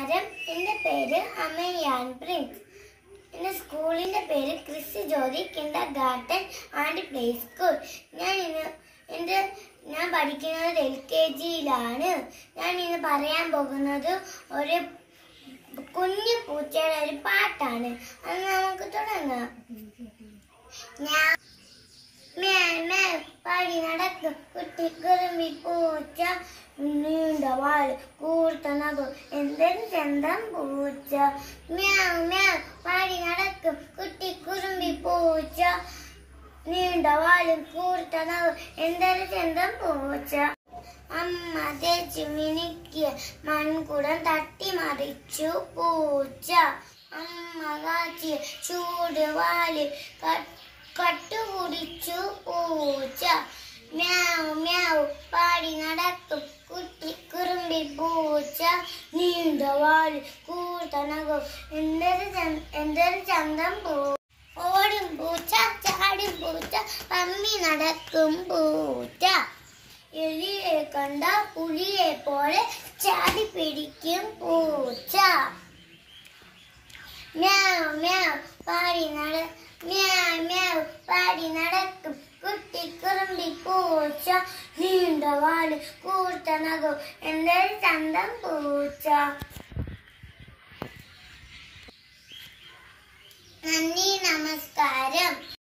നമസ്കാരം എൻ്റെ പേര് അമയാൻ പ്രിൻസ് എൻ്റെ സ്കൂളിൻ്റെ പേര് Kristu Jyoti kindergarten and play school ഞാൻ ഇന്ന് എൻ്റെ ഞാൻ പഠിക്കുന്നത് എൽ കെ ജിയിലാണ് ഞാൻ ഇന്ന് പറയാൻ പോകുന്നത് ഒരു കുഞ്ഞു പൂച്ചയുടെ ഒരു പാട്ടാണ് അത് നമുക്ക് തുടങ്ങാം ഞാൻ മേൽ മേൽ പാടി നടക്കും കുട്ടിക്കുറുമ്പി പൂച്ച നീണ്ട വാൾ കൂർത്തനകും എന്തൊരു ചന്തം പൂച്ച മ്യാവ് മ്യാവ് പാടി നടക്കും കുട്ടിക്കുറുമ്പി പൂച്ച നീണ്ട വാളും കൂർത്തനകും എന്തൊരു ചന്തം പൂച്ച അമ്മ തേച്ച് മിനുക്കിയ മൺകുടം തട്ടി മറിച്ചു പൂച്ച അമ്മ കാച്ചിയ ചൂട് വാല് ക- കട്ടുകുടിച്ചു പൂച്ച മ്യാവ് മ്യാവ് പാടി നടക്കും കുട്ടി കുറുമ്പി പൂച്ച നീണ്ട വാല് കൂർത്തനകും എന്തൊരു ചന്ത- എന്തൊരു ചന്തം പൂ ഓടും പൂച്ച ചാടും പൂച്ച പമ്മി നടക്കും പൂച്ച എലിയെ കണ്ട പുലിയെ പോലെ ചാടി പിടിക്കും പൂച്ച മ്യാവ് മ്യാവ് പാടി നട മ്യാവ് മ്യാവ് പാടി നടക്കും കുട്ടി കുറുമ്പി പൂച്ച നീണ്ട വാല് കൂർത്ത നഖം എന്തൊരു ചന്തം പൂച്ച നന്ദി നമസ്കാരം